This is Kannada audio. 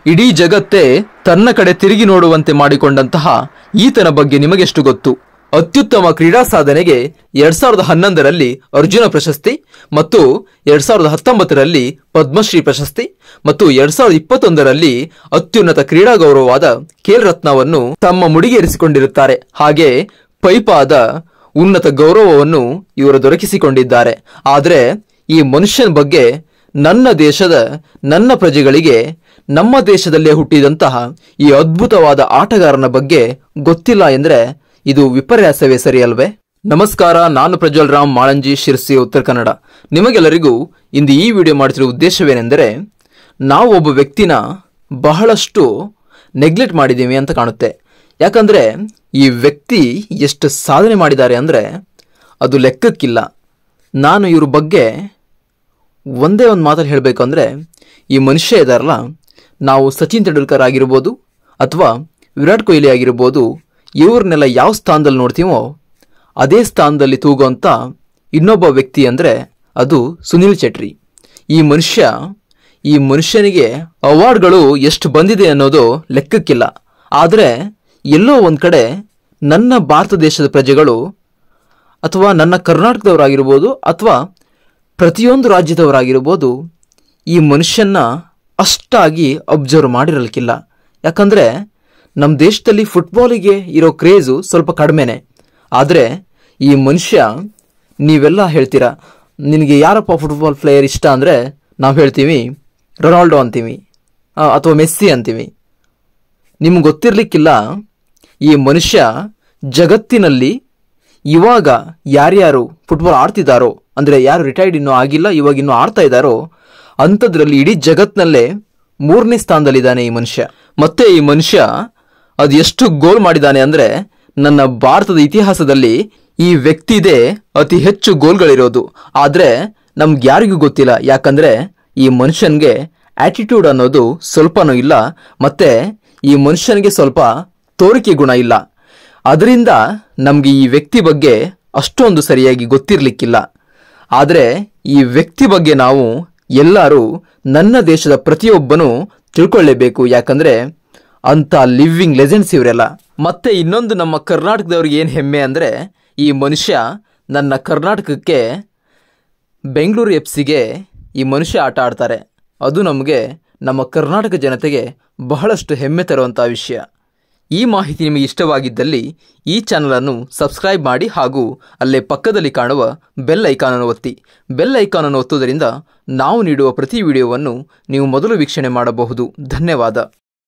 ಇಡೀ ಜಗತ್ತೇ ತನ್ನ ಕಡೆ ತಿರುಗಿ ನೋಡುವಂತೆ ಮಾಡಿಕೊಂಡಂತಹ ಈತನ ಬಗ್ಗೆ ನಿಮಗೆಷ್ಟು ಗೊತ್ತು ಅತ್ಯುತ್ತಮ ಕ್ರೀಡಾ ಸಾಧನೆಗೆ ಎರಡ್ ಸಾವಿರದ ಹನ್ನೊಂದರಲ್ಲಿ ಅರ್ಜುನ ಪ್ರಶಸ್ತಿ ಮತ್ತು ಎರಡ್ ಸಾವಿರದ ಹತ್ತೊಂಬತ್ತರಲ್ಲಿ ಪದ್ಮಶ್ರೀ ಪ್ರಶಸ್ತಿ ಮತ್ತು ಎರಡ್ ಸಾವಿರದ ಇಪ್ಪತ್ತೊಂದರಲ್ಲಿ ಅತ್ಯುನ್ನತ ಕ್ರೀಡಾ ಗೌರವವಾದ ಖೇಲ್ ರತ್ನವನ್ನು ತಮ್ಮ ಮುಡಿಗೇರಿಸಿಕೊಂಡಿರುತ್ತಾರೆ ಹಾಗೆ ಪೈಪಾದ ಉನ್ನತ ಗೌರವವನ್ನು ಇವರು ದೊರಕಿಸಿಕೊಂಡಿದ್ದಾರೆ ಆದರೆ ಈ ಮನುಷ್ಯನ ಬಗ್ಗೆ ನನ್ನ ದೇಶದ ನನ್ನ ಪ್ರಜೆಗಳಿಗೆ ನಮ್ಮ ದೇಶದಲ್ಲೇ ಹುಟ್ಟಿದಂತಹ ಈ ಅದ್ಭುತವಾದ ಆಟಗಾರನ ಬಗ್ಗೆ ಗೊತ್ತಿಲ್ಲ ಎಂದ್ರೆ ಇದು ವಿಪರ್ಯಾಸವೇ ಸರಿಯಲ್ವೇ ನಮಸ್ಕಾರ ನಾನು ಪ್ರಜ್ವಲ್ ರಾಮ್ ಮಾಳಂಜಿ ಶಿರ್ಸಿ ಉತ್ತರ ಕನ್ನಡ ನಿಮಗೆಲ್ಲರಿಗೂ ಇಂದು ಈ ವಿಡಿಯೋ ಮಾಡ್ತಿರೋ ಉದ್ದೇಶವೇನೆಂದರೆ ನಾವು ಒಬ್ಬ ವ್ಯಕ್ತಿನ ಬಹಳಷ್ಟು ನೆಗ್ಲೆಕ್ಟ್ ಮಾಡಿದ್ದೀವಿ ಅಂತ ಕಾಣುತ್ತೆ ಯಾಕಂದ್ರೆ ಈ ವ್ಯಕ್ತಿ ಎಷ್ಟು ಸಾಧನೆ ಮಾಡಿದ್ದಾರೆ ಅಂದರೆ ಅದು ಲೆಕ್ಕಕ್ಕಿಲ್ಲ ನಾನು ಇವ್ರ ಬಗ್ಗೆ ಒಂದೇ ಒಂದು ಮಾತಲ್ಲಿ ಹೇಳಬೇಕು ಅಂದರೆ ಈ ಮನುಷ್ಯ ಇದಾರಲ್ಲ ನಾವು ಸಚಿನ್ ತೆಂಡೂಲ್ಕರ್ ಆಗಿರ್ಬೋದು ಅಥವಾ ವಿರಾಟ್ ಕೊಹ್ಲಿ ಆಗಿರ್ಬೋದು ಇವ್ರನ್ನೆಲ್ಲ ಯಾವ ಸ್ಥಾನದಲ್ಲಿ ನೋಡ್ತೀವೋ ಅದೇ ಸ್ಥಾನದಲ್ಲಿ ತೂಗುವಂಥ ಇನ್ನೊಬ್ಬ ವ್ಯಕ್ತಿ ಅಂದರೆ ಅದು ಸುನಿಲ್ ಚಟ್ರಿ ಈ ಮನುಷ್ಯ ಈ ಮನುಷ್ಯನಿಗೆ ಅವಾರ್ಡ್ಗಳು ಎಷ್ಟು ಬಂದಿದೆ ಅನ್ನೋದು ಲೆಕ್ಕಕ್ಕಿಲ್ಲ ಆದರೆ ಎಲ್ಲೋ ಒಂದು ಕಡೆ ನನ್ನ ಭಾರತ ದೇಶದ ಪ್ರಜೆಗಳು ಅಥವಾ ನನ್ನ ಕರ್ನಾಟಕದವರಾಗಿರ್ಬೋದು ಅಥವಾ ಪ್ರತಿಯೊಂದು ರಾಜ್ಯದವರಾಗಿರ್ಬೋದು ಈ ಮನುಷ್ಯನ ಅಷ್ಟಾಗಿ ಅಬ್ಸರ್ವ್ ಮಾಡಿರಲಿಕ್ಕಿಲ್ಲ ಯಾಕಂದರೆ ನಮ್ಮ ದೇಶದಲ್ಲಿ ಫುಟ್ಬಾಲಿಗೆ ಇರೋ ಕ್ರೇಜು ಸ್ವಲ್ಪ ಕಡಿಮೆನೆ ಆದರೆ ಈ ಮನುಷ್ಯ ನೀವೆಲ್ಲ ಹೇಳ್ತೀರಾ ನಿನಗೆ ಯಾರಪ್ಪ ಫುಟ್ಬಾಲ್ ಪ್ಲೇಯರ್ ಇಷ್ಟ ಅಂದರೆ ನಾವು ಹೇಳ್ತೀವಿ ರೊನಾಲ್ಡೋ ಅಂತೀವಿ ಆ, ಅಥವಾ ಮೆಸ್ಸಿ ಅಂತೀವಿ ನಿಮ್ಗೆ ಗೊತ್ತಿರಲಿಕ್ಕಿಲ್ಲ ಈ ಮನುಷ್ಯ ಜಗತ್ತಿನಲ್ಲಿ ಇವಾಗ ಯಾರ್ಯಾರು ಫುಟ್ಬಾಲ್ ಆಡ್ತಿದ್ದಾರೋ ಅಂದರೆ ಯಾರು ರಿಟೈರ್ಡ್ ಇನ್ನೂ ಆಗಿಲ್ಲ ಇವಾಗ ಇನ್ನೂ ಆಡ್ತಾ ಇದ್ದಾರೋ ಅಂಥದ್ರಲ್ಲಿ ಇಡೀ ಜಗತ್ನಲ್ಲೇ ಮೂರನೇ ಸ್ಥಾನದಲ್ಲಿದ್ದಾನೆ ಈ ಮನುಷ್ಯ ಮತ್ತೆ ಈ ಮನುಷ್ಯ ಅದು ಎಷ್ಟು ಗೋಲ್ ಮಾಡಿದ್ದಾನೆ ಅಂದರೆ ನನ್ನ ಭಾರತದ ಇತಿಹಾಸದಲ್ಲಿ ಈ ವ್ಯಕ್ತಿದೇ ಅತಿ ಹೆಚ್ಚು ಗೋಲ್ಗಳಿರೋದು ಆದರೆ ನಮ್ಗೆ ಯಾರಿಗೂ ಗೊತ್ತಿಲ್ಲ ಯಾಕಂದ್ರೆ ಈ ಮನುಷ್ಯನ್ಗೆ ಆಟಿಟ್ಯೂಡ್ ಅನ್ನೋದು ಸ್ವಲ್ಪನೂ ಇಲ್ಲ ಮತ್ತೆ ಈ ಮನುಷ್ಯನಿಗೆ ಸ್ವಲ್ಪ ತೋರಿಕೆ ಗುಣ ಇಲ್ಲ ಅದರಿಂದ ನಮಗೆ ಈ ವ್ಯಕ್ತಿ ಬಗ್ಗೆ ಅಷ್ಟೊಂದು ಸರಿಯಾಗಿ ಗೊತ್ತಿರಲಿಕ್ಕಿಲ್ಲ ಆದರೆ ಈ ವ್ಯಕ್ತಿ ಬಗ್ಗೆ ನಾವು ಎಲ್ಲರೂ ನನ್ನ ದೇಶದ ಪ್ರತಿಯೊಬ್ಬನೂ ತಿಳ್ಕೊಳ್ಳೇಬೇಕು ಯಾಕಂದ್ರೆ ಅಂತ ಲಿವಿಂಗ್ ಲೆಜೆಂಡ್ಸ್ ಇವರೆಲ್ಲ ಮತ್ತೆ ಇನ್ನೊಂದು ನಮ್ಮ ಕರ್ನಾಟಕದವ್ರಿಗೆ ಏನು ಹೆಮ್ಮೆ ಅಂದರೆ ಈ ಮನುಷ್ಯ ನನ್ನ ಕರ್ನಾಟಕಕ್ಕೆ ಬೆಂಗಳೂರು ಎಫ್ ಸಿಗೆ ಈ ಮನುಷ್ಯ ಆಟ ಆಡ್ತಾರೆ ಅದು ನಮಗೆ ನಮ್ಮ ಕರ್ನಾಟಕ ಜನತೆಗೆ ಬಹಳಷ್ಟು ಹೆಮ್ಮೆ ತರುವಂಥ ವಿಷಯ ಈ ಮಾಹಿತಿ ನಿಮಗೆ ಇಷ್ಟವಾಗಿದ್ದಲ್ಲಿ ಈ ಚಾನಲನ್ನು ಸಬ್ಸ್ಕ್ರೈಬ್ ಮಾಡಿ ಹಾಗೂ ಅಲ್ಲೇ ಪಕ್ಕದಲ್ಲಿ ಕಾಣುವ ಬೆಲ್ ಐಕಾನನ್ನು ಒತ್ತಿ ಬೆಲ್ ಐಕಾನನ್ನು ಒತ್ತುವುದರಿಂದ ನಾವು ನೀಡುವ ಪ್ರತಿ ವಿಡಿಯೋವನ್ನು ನೀವು ಮೊದಲು ವೀಕ್ಷಣೆ ಮಾಡಬಹುದು ಧನ್ಯವಾದ